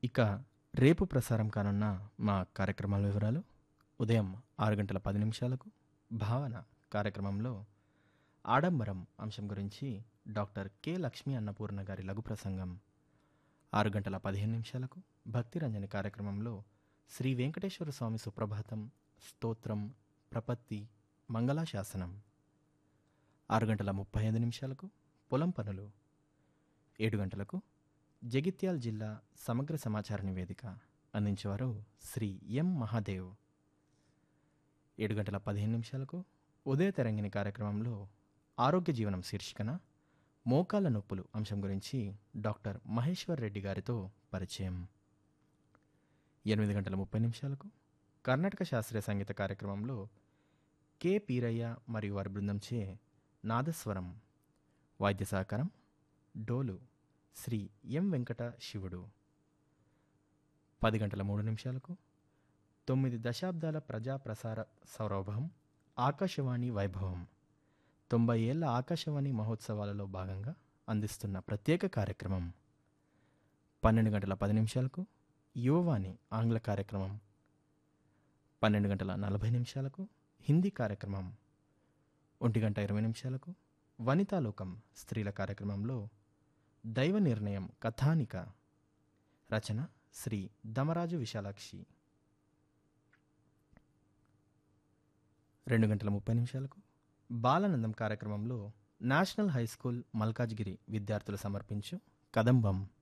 ఇక రేపు ప్రసారం కానున్న మా కార్యక్రమాల వివరాలు ఉదయం ఆరు గంటల పది నిమిషాలకు భావన కార్యక్రమంలో ఆడంబరం అంశం గురించి డాక్టర్ కె లక్ష్మీ అన్నపూర్ణ గారి లఘు ప్రసంగం ఆరు గంటల పదిహేను నిమిషాలకు భక్తిరంజని కార్యక్రమంలో శ్రీ వెంకటేశ్వర స్వామి సుప్రభాతం స్తోత్రం ప్రపత్తి మంగళాశాసనం ఆరు గంటల ముప్పై ఐదు నిమిషాలకు పొలం పనులు ఏడు గంటలకు జగిత్యాల్ జిల్లా సమగ్ర సమాచార నివేదిక అందించేవారు శ్రీ ఎం మహాదేవ్ ఏడు గంటల పదిహేను నిమిషాలకు ఉదయ తెరంగిణి కార్యక్రమంలో ఆరోగ్య జీవనం శీర్షికన మోకాళ్ళ నొప్పులు అంశం గురించి డాక్టర్ మహేశ్వర్ రెడ్డి గారితో పరిచయం ఎనిమిది గంటల ముప్పై నిమిషాలకు కర్ణాటక శాస్త్రీయ సంగీత కార్యక్రమంలో కె పీరయ్య మరియు వారి బృందంచే నాదస్వరం వాద్య సహకారం డోలు శ్రీ ఎం వెంకట శివుడు పది గంటల మూడు నిమిషాలకు తొమ్మిది దశాబ్దాల ప్రజా ప్రసార సౌరభం ఆకాశవాణి వైభవం తొంభై ఏళ్ల ఆకాశవాణి మహోత్సవాలలో భాగంగా అందిస్తున్న ప్రత్యేక కార్యక్రమం పన్నెండు గంటల పది నిమిషాలకు యువవాణి ఆంగ్ల కార్యక్రమం పన్నెండు గంటల నలభై నిమిషాలకు హిందీ కార్యక్రమం ఒంటి గంట ఇరవై నిమిషాలకు వనితాలోకం స్త్రీల కార్యక్రమంలో దైవ నిర్ణయం కథానిక రచన శ్రీ దమరాజు విశాలాక్షి రెండు గంటల ముప్పై నిమిషాలకు బాలానందం కార్యక్రమంలో నేషనల్ హై స్కూల్ మల్కాజ్గిరి విద్యార్థులు సమర్పించు కదంబం